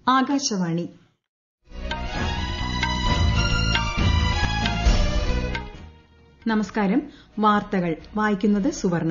ആകാശവാണി നമസ്കാരം വാർത്തകൾ വായിക്കുന്നത് സുവർണ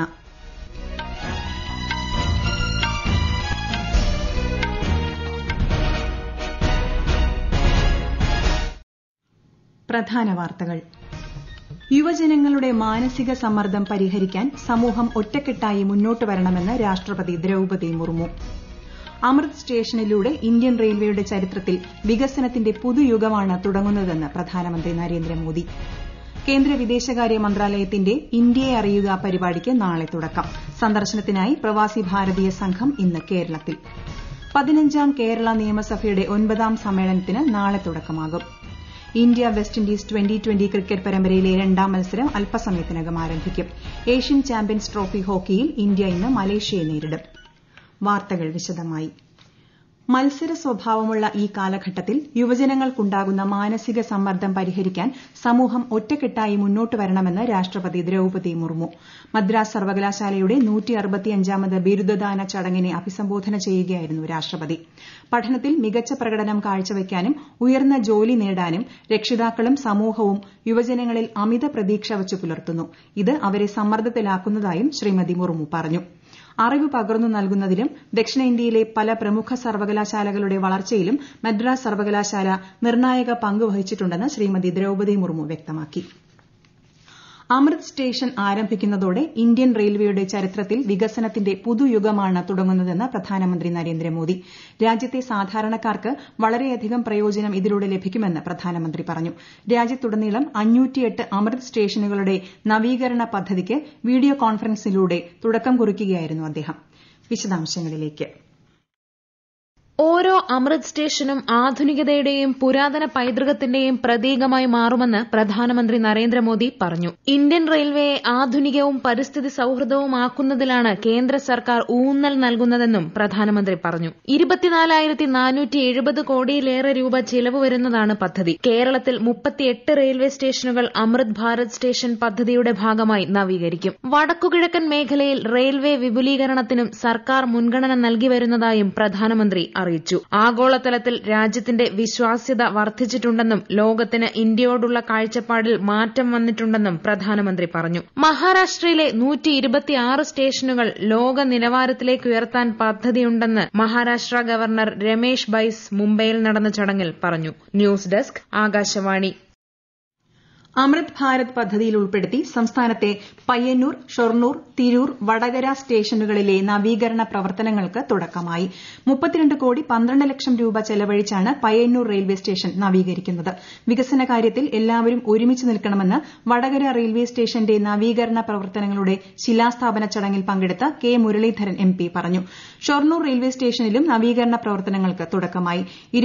പ്രധാന വാർത്തകൾ യുവജനങ്ങളുടെ മാനസിക സമ്മർദ്ദം പരിഹരിക്കാൻ സമൂഹം ഒറ്റക്കെട്ടായി മുന്നോട്ട് വരണമെന്ന് രാഷ്ട്രപതി ദ്രൌപദി മുർമു അമൃത് സ്റ്റേഷനിലൂടെ ഇന്ത്യൻ റെയിൽവേയുടെ ചരിത്രത്തിൽ വികസനത്തിന്റെ പുതുയുഗമാണ് തുടങ്ങുന്നതെന്ന് പ്രധാനമന്ത്രി നരേന്ദ്രമോദി കേന്ദ്ര വിദേശകാര്യ മന്ത്രാലയത്തിന്റെ ഇന്ത്യയെ അറിയുക പരിപാടിക്ക് നാളെ തുടക്കം സന്ദർശനത്തിനായി പ്രവാസി ഭാരതീയ സംഘം ഇന്ന് കേരളത്തിൽ പതിനഞ്ചാം കേരള നിയമസഭയുടെ ഒൻപതാം സമ്മേളനത്തിന് നാളെ തുടക്കമാകും India West Indies twenty twenty cricket പരമ്പരയിലെ രണ്ടാം മത്സരം അല്പസമയത്തിനകം ആരംഭിക്കും ഏഷ്യൻ ചാമ്പ്യൻസ് ട്രോഫി ഹോക്കിയിൽ ഇന്ത്യ ഇന്ന് മലേഷ്യയെ നേരിടും വാർത്തകൾ വിശദമായി മത്സര സ്വഭാവമുള്ള ഈ കാലഘട്ടത്തിൽ യുവജനങ്ങൾക്കുണ്ടാകുന്ന മാനസിക സമ്മർദ്ദം പരിഹരിക്കാൻ സമൂഹം ഒറ്റക്കെട്ടായി മുന്നോട്ട് വരണമെന്ന് രാഷ്ട്രപതി ദ്രൌപദി മുർമു മദ്രാസ് സർവകലാശാലയുടെ ത് ബിരുദദാന ചടങ്ങിനെ അഭിസംബോധന ചെയ്യുകയായിരുന്നു രാഷ്ട്രപതി പഠനത്തിൽ മികച്ച പ്രകടനം കാഴ്ചവയ്ക്കാനും ഉയർന്ന ജോലി നേടാനും രക്ഷിതാക്കളും സമൂഹവും യുവജനങ്ങളിൽ അമിത പ്രതീക്ഷ വച്ചു പുലർത്തുന്നു ഇത് അവരെ സമ്മർദ്ദത്തിലാക്കുന്നതായും ശ്രീമതി മുർമു പറഞ്ഞു അറിവ് പകർന്നു നൽകുന്നതിലും ദക്ഷിണേന്ത്യയിലെ പല പ്രമുഖ സർവകലാശാലകളുടെ വളർച്ചയിലും മദ്രാസ് സർവകലാശാല നിർണായക പങ്ക് വഹിച്ചിട്ടുണ്ടെന്ന് ശ്രീമതി ദ്രൌപദി മുർമു വ്യക്തമാക്കി അമൃത് സ്റ്റേഷൻ ആരംഭിക്കുന്നതോടെ ഇന്ത്യൻ റെയിൽവേയുടെ ചരിത്രത്തിൽ വികസനത്തിന്റെ പുതുയുഗമാണ് തുടങ്ങുന്നതെന്ന് പ്രധാനമന്ത്രി നരേന്ദ്രമോദി രാജ്യത്തെ സാധാരണക്കാർക്ക് വളരെയധികം പ്രയോജനം ഇതിലൂടെ ലഭിക്കുമെന്ന് പ്രധാനമന്ത്രി പറഞ്ഞു രാജ്യത്തുടനീളം അമൃത് സ്റ്റേഷനുകളുടെ നവീകരണ പദ്ധതിക്ക് വീഡിയോ കോൺഫറൻസിലൂടെ തുടക്കം കുറിക്കുകയായിരുന്നു അദ്ദേഹം വിശദാംശങ്ങളിലേക്ക് ഓരോ അമൃത് സ്റ്റേഷനും ആധുനികതയുടെയും പുരാതന പൈതൃകത്തിന്റെയും പ്രതീകമായി മാറുമെന്ന് പ്രധാനമന്ത്രി നരേന്ദ്രമോദി പറഞ്ഞു ഇന്ത്യൻ റെയിൽവേയെ ആധുനികവും പരിസ്ഥിതി സൌഹൃദവുമാക്കുന്നതിലാണ് കേന്ദ്ര സർക്കാർ ഊന്നൽ നൽകുന്നതെന്നും പ്രധാനമന്ത്രി പറഞ്ഞു ഇരുപത്തിനാലായിരത്തി നാനൂറ്റി എഴുപത് കോടിയിലേറെ രൂപ ചിലവ് വരുന്നതാണ് പദ്ധതി കേരളത്തിൽ മുപ്പത്തിയെട്ട് റെയിൽവേ സ്റ്റേഷനുകൾ അമൃത് ഭാരത് സ്റ്റേഷൻ പദ്ധതിയുടെ ഭാഗമായി നവീകരിക്കും വടക്കുകിഴക്കൻ മേഖലയിൽ റെയിൽവേ വിപുലീകരണത്തിനും സർക്കാർ മുൻഗണന നൽകി വരുന്നതായും പ്രധാനമന്ത്രി അറിയിച്ചു ആഗോളതലത്തിൽ രാജ്യത്തിന്റെ വിശ്വാസ്യത വർദ്ധിച്ചിട്ടുണ്ടെന്നും ലോകത്തിന് ഇന്ത്യയോടുള്ള കാഴ്ചപ്പാടിൽ മാറ്റം വന്നിട്ടുണ്ടെന്നും പ്രധാനമന്ത്രി പറഞ്ഞു മഹാരാഷ്ട്രയിലെ സ്റ്റേഷനുകൾ ലോക നിലവാരത്തിലേക്ക് ഉയർത്താൻ പദ്ധതിയുണ്ടെന്ന് മഹാരാഷ്ട്ര ഗവർണർ രമേശ് ബൈസ് മുംബൈയിൽ നടന്ന ചടങ്ങിൽ പറഞ്ഞു ന്യൂസ് ഡെസ്ക് ആകാശവാണി അമൃത് ഭാരത് പദ്ധതിയിൽ ഉൾപ്പെടുത്തി സംസ്ഥാനത്തെ പയ്യന്നൂർ ഷൊർണൂർ തിരൂർ വടകര സ്റ്റേഷനുകളിലെ നവീകരണ പ്രവർത്തനങ്ങൾക്ക് തുടക്കമായി കോടി ലക്ഷം രൂപ ചെലവഴിച്ചാണ് പയ്യന്നൂർ റെയിൽവേ സ്റ്റേഷൻ നവീകരിക്കുന്നത് വികസന കാര്യത്തിൽ എല്ലാവരും ഒരുമിച്ച് നിൽക്കണമെന്ന് വടകര റെയിൽവേ സ്റ്റേഷന്റെ നവീകരണ പ്രവർത്തനങ്ങളുടെ ശിലാസ്ഥാപന ചടങ്ങിൽ പങ്കെടുത്ത കെ മുരളീധരൻ എം പി പറഞ്ഞു ഷൊർണൂർ റെയിൽവേ സ്റ്റേഷനിലും നവീകരണ പ്രവർത്തനങ്ങൾക്ക് തുടക്കമായി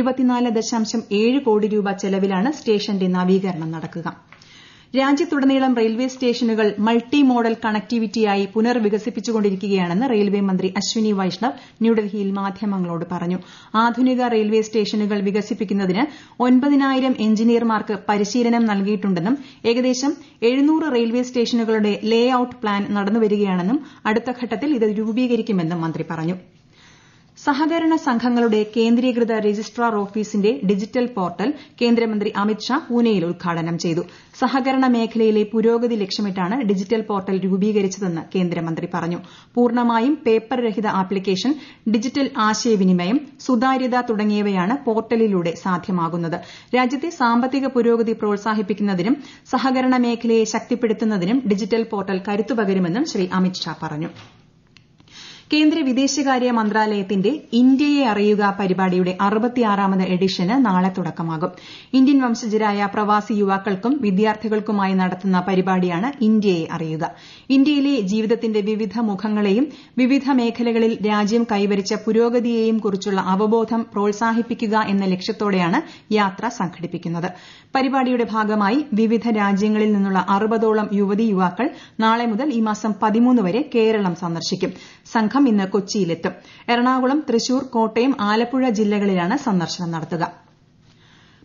കോടി രൂപ ചെലവിലാണ് സ്റ്റേഷന്റെ നവീകരണം നടക്കുക രാജ്യത്തുടനീളം റെയിൽവേ സ്റ്റേഷനുകൾ മൾട്ടി മോഡൽ കണക്ടിവിറ്റിയായി പുനർവികസിപ്പിച്ചുകൊണ്ടിരിക്കുകയാണെന്ന് റെയിൽവേ മന്ത്രി അശ്വിനി വൈഷ്ണവ് ന്യൂഡൽഹിയിൽ മാധ്യമങ്ങളോട് പറഞ്ഞു ആധുനിക റെയിൽവേ സ്റ്റേഷനുകൾ വികസിപ്പിക്കുന്നതിന് ഒൻപതിനായിരം എഞ്ചിനീയർമാർക്ക് പരിശീലനം നൽകിയിട്ടുണ്ടെന്നും ഏകദേശം എഴുന്നൂറ് റെയിൽവേ സ്റ്റേഷനുകളുടെ ലേ ഔട്ട് പ്ലാൻ നടന്നുവരികയാണെന്നും അടുത്ത ഘട്ടത്തിൽ ഇത് രൂപീകരിക്കുമെന്നും മന്ത്രി പറഞ്ഞു സഹകരണ സംഘങ്ങളുടെ കേന്ദ്രീകൃത രജിസ്ട്രാർ ഓഫീസിന്റെ ഡിജിറ്റൽ പോർട്ടൽ കേന്ദ്രമന്ത്രി അമിത് ഷാ പൂനെയിൽ ഉദ്ഘാടനം ചെയ്തു സഹകരണ മേഖലയിലെ പുരോഗതി ലക്ഷ്യമിട്ടാണ് ഡിജിറ്റൽ പോർട്ടൽ രൂപീകരിച്ചതെന്ന് കേന്ദ്രമന്ത്രി പറഞ്ഞു പൂർണ്ണമായും പേപ്പർ രഹിത ആപ്ലിക്കേഷൻ ഡിജിറ്റൽ ആശയവിനിമയം സുതാര്യത തുടങ്ങിയവയാണ് പോർട്ടലിലൂടെ സാധ്യമാകുന്നത് രാജ്യത്തെ സാമ്പത്തിക പുരോഗതി പ്രോത്സാഹിപ്പിക്കുന്നതിനും സഹകരണ മേഖലയെ ശക്തിപ്പെടുത്തുന്നതിനും ഡിജിറ്റൽ പോർട്ടൽ കരുത്തുപകരുമെന്നും ശ്രീ അമിത് ഷാ പറഞ്ഞു കേന്ദ്ര വിദേശകാര്യ മന്ത്രാലയത്തിന്റെ ഇന്ത്യയെ അറിയുക പരിപാടിയുടെ അറുപത്തിയാറാമത് എഡിഷന് നാളെ തുടക്കമാകും ഇന്ത്യൻ വംശജരായ പ്രവാസി യുവാക്കൾക്കും വിദ്യാർത്ഥികൾക്കുമായി നടത്തുന്ന പരിപാടിയാണ് ഇന്ത്യയെ അറിയുക ഇന്ത്യയിലെ ജീവിതത്തിന്റെ വിവിധ മുഖങ്ങളെയും വിവിധ മേഖലകളിൽ രാജ്യം കൈവരിച്ച പുരോഗതിയെയും കുറിച്ചുള്ള അവബോധം പ്രോത്സാഹിപ്പിക്കുക എന്ന ലക്ഷ്യത്തോടെയാണ് യാത്ര സംഘടിപ്പിക്കുന്നത് പരിപാടിയുടെ ഭാഗമായി വിവിധ രാജ്യങ്ങളിൽ നിന്നുള്ള അറുപതോളം യുവതീ യുവാക്കൾ നാളെ മുതൽ ഈ മാസം പതിമൂന്ന് വരെ കേരളം സന്ദർശിക്കും സംഘം ഇന്ന് കൊച്ചിയിലെത്തും എറണാകുളം തൃശൂർ കോട്ടയം ആലപ്പുഴ ജില്ലകളിലാണ് സന്ദർശനം നടത്തുക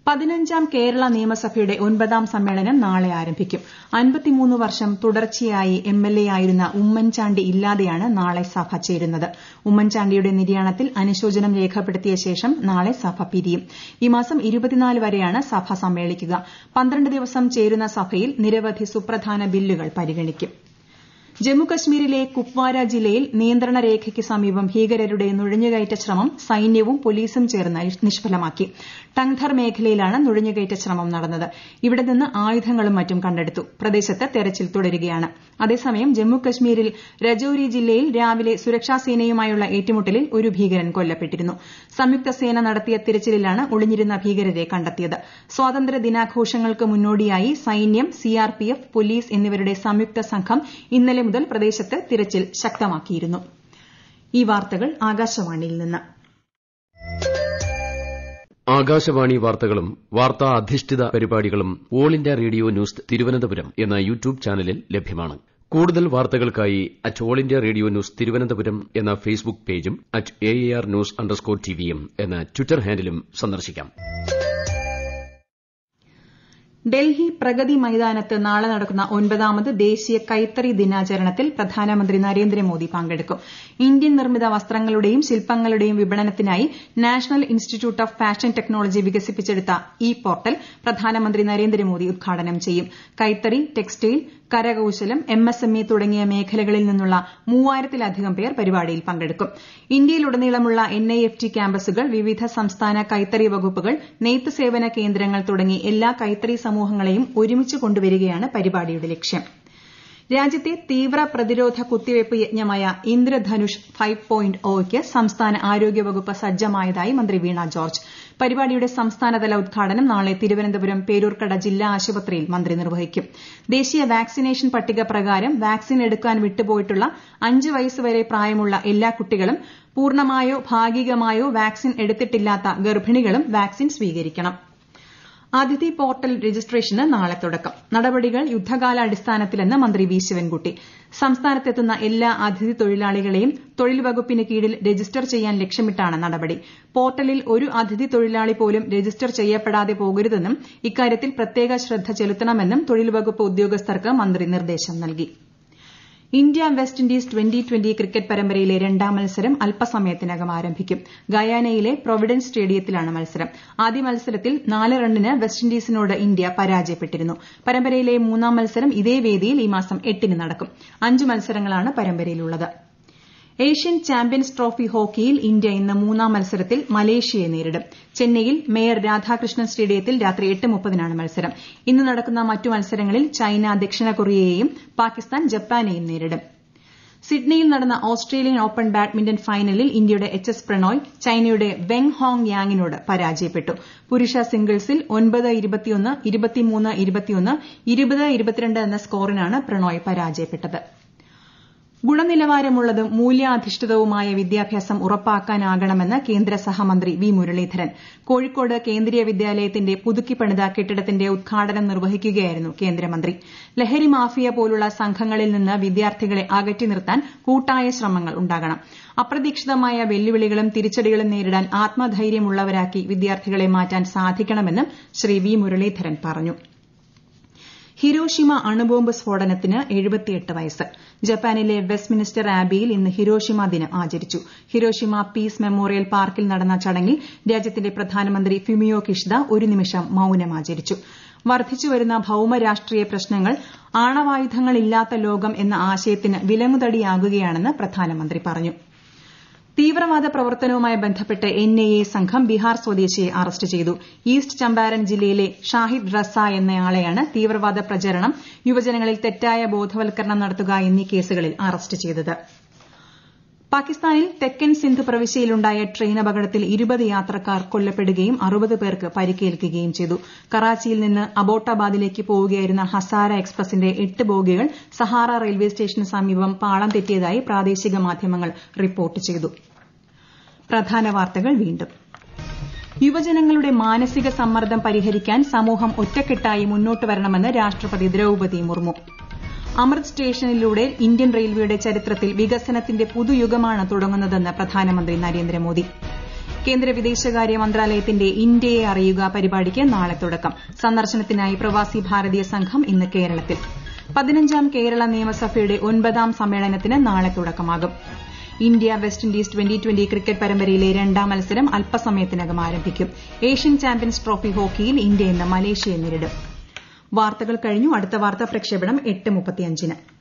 പതിനഞ്ചാം കേരള നിയമസഭയുടെ ഒൻപതാം സമ്മേളനം നാളെ ആരംഭിക്കും അൻപത്തിമൂന്ന് വർഷം തുടർച്ചയായി എംഎൽഎ ആയിരുന്ന ഉമ്മൻചാണ്ടി ഇല്ലാതെയാണ് നാളെ സഭ ചേരുന്നത് ഉമ്മൻചാണ്ടിയുടെ നിര്യാണത്തിൽ അനുശോചനം രേഖപ്പെടുത്തിയ ശേഷം നാളെ സഭ പിരിയും ഈ മാസം ഇരുപത്തിനാല് വരെയാണ് സഭ സമ്മേളിക്കുക പന്ത്രണ്ട് ദിവസം ചേരുന്ന സഭയിൽ നിരവധി സുപ്രധാന ബില്ലുകൾ പരിഗണിക്കും ജമ്മുകശ്മീരിലെ കുപ്വാര ജില്ലയിൽ നിയന്ത്രണ രേഖയ്ക്ക് സമീപം ഭീകരരുടെ നുഴഞ്ഞുകയറ്റ ശ്രമം സൈന്യവും പോലീസും ചേർന്ന് നിഷ്ഫലമാക്കി ടങ്ധർ മേഖലയിലാണ് നുഴഞ്ഞുകയറ്റ ശ്രമം നടന്നത് ഇവിടെ നിന്ന് ആയുധങ്ങളും മറ്റും കണ്ടെടുത്തു പ്രദേശത്ത് തെരച്ചിൽ തുടരുകയാണ് അതേസമയം ജമ്മുകശ്മീരിൽ രജൌരി ജില്ലയിൽ രാവിലെ സുരക്ഷാസേനയുമായുള്ള ഏറ്റുമുട്ടലിൽ ഒരു ഭീകരൻ കൊല്ലപ്പെട്ടിരുന്നു സംയുക്ത സേന നടത്തിയ തിരച്ചിലിലാണ് ഒളിഞ്ഞിരുന്ന ഭീകരരെ കണ്ടെത്തിയത് സ്വാതന്ത്ര്യ ദിനാഘോഷങ്ങൾക്ക് മുന്നോടിയായി സൈന്യം സിആർപിഎഫ് പോലീസ് എന്നിവരുടെ സംയുക്ത സംഘം ഇന്നലെ മുതൽ പ്രദേശത്ത് തിരച്ചിൽ ശക്തമാക്കിയിരുന്നു ഈ വാർത്തകൾ ആകാശവാണിയിൽ നിന്ന് ആകാശവാണി വാർത്തകളും വാർത്താ അധിഷ്ഠിത പരിപാടികളും All India Radio News Thiruvananthapuram എന്ന യൂട്യൂബ് ചാനലിൽ ലഭ്യമാണ് കൂടുതൽ വാർത്തകൾക്കായി at All India Radio News Thiruvananthapuram എന്ന ഫേസ്ബുക്ക് പേജും at A R news underscore ടിവിയും എന്ന ട്വിറ്റർ ഹാൻഡിലും സന്ദർശിക്കാം ഡൽഹി പ്രഗതി മൈതാനത്ത് നാളെ നടക്കുന്ന ഒൻപതാമത് ദേശീയ കൈത്തറി ദിനാചരണത്തിൽ പ്രധാനമന്ത്രി നരേന്ദ്രമോദി പങ്കെടുക്കും ഇന്ത്യൻ നിർമ്മിത വസ്ത്രങ്ങളുടെയും ശില്പങ്ങളുടെയും വിപണനത്തിനായി national institute of fashion technology വികസിപ്പിച്ചെടുത്ത ഇ പോർട്ടൽ പ്രധാനമന്ത്രി നരേന്ദ്രമോദി ഉദ്ഘാടനം ചെയ്യും കൈത്തറി ടെക്സ്റ്റൈൽ കരകൌശലം എംഎസ്എംഇ തുടങ്ങിയ മേഖലകളിൽ നിന്നുള്ള മൂവായിരത്തിലധികം പേർ പരിപാടിയിൽ പങ്കെടുക്കും ഇന്ത്യയിലുടനീളമുള്ള എൻഐഎഫ്ടി ക്യാമ്പസുകൾ വിവിധ സംസ്ഥാന കൈത്തറി വകുപ്പുകൾ നെയ്ത്ത് സേവന കേന്ദ്രങ്ങൾ തുടങ്ങി എല്ലാ കൈത്തറി സമൂഹങ്ങളെയും ഒരുമിച്ച് കൊണ്ടുവരികയാണ് പരിപാടിയുടെ ലക്ഷ്യം രാജ്യത്തെ തീവ്ര പ്രതിരോധ കുത്തിവയ്പ് യജ്ഞമായ ഇന്ദ്രധനുഷ് ഫൈവ് പോയിന്റ് ഒയ്ക്ക് സംസ്ഥാന ആരോഗ്യവകുപ്പ് സജ്ജമായതായി മന്ത്രി വീണ ജോർജ് പരിപാടിയുടെ സംസ്ഥാനതല ഉദ്ഘാടനം നാളെ തിരുവനന്തപുരം പേരൂർക്കട ജില്ലാ ആശുപത്രിയിൽ മന്ത്രി നിർവഹിക്കും ദേശീയ വാക്സിനേഷൻ പട്ടിക പ്രകാരം വാക്സിൻ എടുക്കാൻ വിട്ടുപോയിട്ടുള്ള അഞ്ച് വയസ്സ് വരെ പ്രായമുള്ള എല്ലാ കുട്ടികളും പൂർണ്ണമായോ ഭാഗികമായോ വാക്സിൻ എടുത്തിട്ടില്ലാത്ത ഗർഭിണികളും വാക്സിൻ സ്വീകരിക്കണം അതിഥി പോർട്ടൽ രജിസ്ട്രേഷന് നാളെ തുടക്കം നടപടികൾ യുദ്ധകാലാടിസ്ഥാനത്തിലെന്ന് മന്ത്രി വി ശിവൻകുട്ടി സംസ്ഥാനത്തെത്തുന്ന എല്ലാ അതിഥി തൊഴിലാളികളെയും തൊഴിൽ വകുപ്പിന് കീഴിൽ രജിസ്റ്റർ ചെയ്യാൻ ലക്ഷ്യമിട്ടാണ് നടപടി പോർട്ടലിൽ ഒരു അതിഥി തൊഴിലാളി പോലും രജിസ്റ്റർ ചെയ്യപ്പെടാതെ പോകരുതെന്നും ഇക്കാര്യത്തിൽ പ്രത്യേക ശ്രദ്ധ ചെലുത്തണമെന്നും തൊഴിൽ വകുപ്പ് ഉദ്യോഗസ്ഥർക്ക് മന്ത്രി നിർദ്ദേശം നൽകി India West Indies twenty twenty cricket പരമ്പരയിലെ രണ്ടാം മത്സരം അല്പസമയത്തിനകം ആരംഭിക്കും ഗയാനയിലെ പ്രൊവിഡൻസ് സ്റ്റേഡിയത്തിലാണ് മത്സരം ആദ്യ മത്സരത്തിൽ നാല് റണ്ണിന് വെസ്റ്റ് ഇൻഡീസിനോട് ഇന്ത്യ പരാജയപ്പെട്ടിരുന്നു പരമ്പരയിലെ മൂന്നാം മത്സരം ഇതേ വേദിയിൽ ഈ മാസം എട്ടിന് നടക്കും അഞ്ച് മത്സരങ്ങളാണ് പരമ്പരയിലുള്ളത് ഏഷ്യൻ ചാമ്പ്യൻസ് ട്രോഫി ഹോക്കിയിൽ ഇന്ത്യ ഇന്ന് മൂന്നാം മത്സരത്തിൽ മലേഷ്യയെ നേരിടും ചെന്നൈയിൽ മേയർ രാധാകൃഷ്ണൻ സ്റ്റേഡിയത്തിൽ രാത്രി എട്ട് മുപ്പതിനാണ് മത്സരം ഇന്ന് നടക്കുന്ന മറ്റു മത്സരങ്ങളിൽ ചൈന ദക്ഷിണ കൊറിയയെയും പാകിസ്ഥാൻ ജപ്പാനെയും നേരിടും സിഡ്നിയിൽ നടന്ന ഓസ്ട്രേലിയൻ ഓപ്പൺ ബാഡ്മിന്റൺ ഫൈനലിൽ ഇന്ത്യയുടെ എച്ച് എസ് പ്രണോയ് ചൈനയുടെ വെങ് ഹോങ് യാങ്ങിനോട് പരാജയപ്പെട്ടു പുരുഷ സിംഗിൾസിൽ ഒൻപത് ഇരുപത്തിയൊന്ന് ഇരുപത്തിമൂന്ന് ഇരുപത്തിയൊന്ന് ഇരുപത് ഇരുപത്തിരണ്ട് എന്ന സ്കോറിനാണ് പ്രണോയ് പരാജയപ്പെട്ടത് ഗുണനിലവാരമുള്ളതും മൂല്യാധിഷ്ഠിതവുമായ വിദ്യാഭ്യാസം ഉറപ്പാക്കാനാകണമെന്ന് കേന്ദ്ര സഹമന്ത്രി വി മുരളീധരൻ കോഴിക്കോട് കേന്ദ്രീയ വിദ്യാലയത്തിന്റെ പുതുക്കിപ്പണിത കെട്ടിടത്തിന്റെ ഉദ്ഘാടനം നിർവഹിക്കുകയായിരുന്നു കേന്ദ്രമന്ത്രി ലഹരി മാഫിയ പോലുള്ള സംഘങ്ങളിൽ നിന്ന് വിദ്യാർത്ഥികളെ അകറ്റി നിർത്താൻ കൂട്ടായ ശ്രമങ്ങൾ ഉണ്ടാകണം അപ്രതീക്ഷിതമായ വെല്ലുവിളികളും തിരിച്ചടികളും നേരിടാൻ ആത്മധൈര്യമുള്ളവരാക്കി വിദ്യാർത്ഥികളെ മാറ്റാൻ സാധിക്കണമെന്നും ശ്രീ വി മുരളീധരൻ പറഞ്ഞു ഹിരോഷിമ അണുബോംബ് സ്ഫോടനത്തിന് എഴുപത്തിയെട്ട് വയസ്സ് ജപ്പാനിലെ വെസ്റ്റ്മിനിസ്റ്റർ ആബിയിൽ ഇന്ന് ഹിരോഷിമ ദിനം ആചരിച്ചു ഹിരോഷിമ പീസ് മെമ്മോറിയൽ പാർക്കിൽ നടന്ന ചടങ്ങിൽ രാജ്യത്തിന്റെ പ്രധാനമന്ത്രി ഫുമിയോ കിഷിദ ഒരു നിമിഷം മൌനം ആചരിച്ചു വർദ്ധിച്ചുവരുന്ന ഭൌമരാഷ്ട്രീയ പ്രശ്നങ്ങൾ ആണവായുധങ്ങളില്ലാത്ത ലോകം എന്ന ആശയത്തിന് വിലങ്ങുതടിയാകുകയാണെന്ന് പ്രധാനമന്ത്രി പറഞ്ഞു തീവ്രവാദ പ്രവർത്തനവുമായി ബന്ധപ്പെട്ട് എൻഐഎ സംഘം ബീഹാർ സ്വദേശിയെ അറസ്റ്റ് ചെയ്തു ഈസ്റ്റ് ചമ്പാരൻ ജില്ലയിലെ ഷാഹിദ് റസ എന്നയാളെയാണ് തീവ്രവാദ പ്രചരണം യുവജനങ്ങളിൽ തെറ്റായ ബോധവൽക്കരണം നടത്തുക എന്നീ കേസുകളിൽ അറസ്റ്റ് ചെയ്തത് പാകിസ്ഥാനിൽ തെക്കൻ സിന്ധ് പ്രവിശ്യയിലുണ്ടായ ട്രെയിൻ അപകടത്തിൽ ഇരുപത് യാത്രക്കാർ കൊല്ലപ്പെടുകയും അറുപത് പേർക്ക് പരിക്കേൽക്കുകയും ചെയ്തു കറാച്ചിയിൽ നിന്ന് അബോട്ടാബാദിലേക്ക് പോവുകയായിരുന്ന ഹസാര എക്സ്പ്രസിന്റെ എട്ട് ബോഗികൾ സഹാറ റെയിൽവേ സ്റ്റേഷന് സമീപം പാളം തെറ്റിയതായി പ്രാദേശിക മാധ്യമങ്ങൾ റിപ്പോർട്ട് ചെയ്തു പ്രധാന വാർത്തകൾ വീണ്ടും യുവജനങ്ങളുടെ മാനസിക സമ്മർദ്ദം പരിഹരിക്കാൻ സമൂഹം ഒറ്റക്കെട്ടായി മുന്നോട്ട് വരണമെന്ന് രാഷ്ട്രപതി ദ്രൌപതി മുർമു അമൃത് സ്റ്റേഷനിലൂടെ ഇന്ത്യൻ റെയിൽവേയുടെ ചരിത്രത്തിൽ വികസനത്തിന്റെ പുതുയുഗമാണ് തുടങ്ങുന്നതെന്ന് പ്രധാനമന്ത്രി നരേന്ദ്രമോദി കേന്ദ്ര വിദേശകാര്യ മന്ത്രാലയത്തിന്റെ ഇന്ത്യയെ അറിയുക പരിപാടിക്ക് നാളെ തുടക്കം സന്ദർശനത്തിനായി പ്രവാസി ഭാരതീയ സംഘം ഇന്ന് കേരളത്തിൽ പതിനഞ്ചാം കേരള നിയമസഭയുടെ ഒൻപതാം സമ്മേളനത്തിന് നാളെ തുടക്കമാകും India West Indies twenty twenty cricket പരമ്പരയിലെ രണ്ടാം മത്സരം അല്പസമയത്തിനകം ആരംഭിക്കും ഏഷ്യൻ ചാമ്പ്യൻസ് ട്രോഫി ഹോക്കിയിൽ ഇന്ത്യ ഇന്ന് മലേഷ്യയെ നേരിടും വാർത്തകൾ കഴിഞ്ഞു അടുത്ത വാർത്താ പ്രക്ഷേപണം എട്ട് മുപ്പത്തിയഞ്ചിന്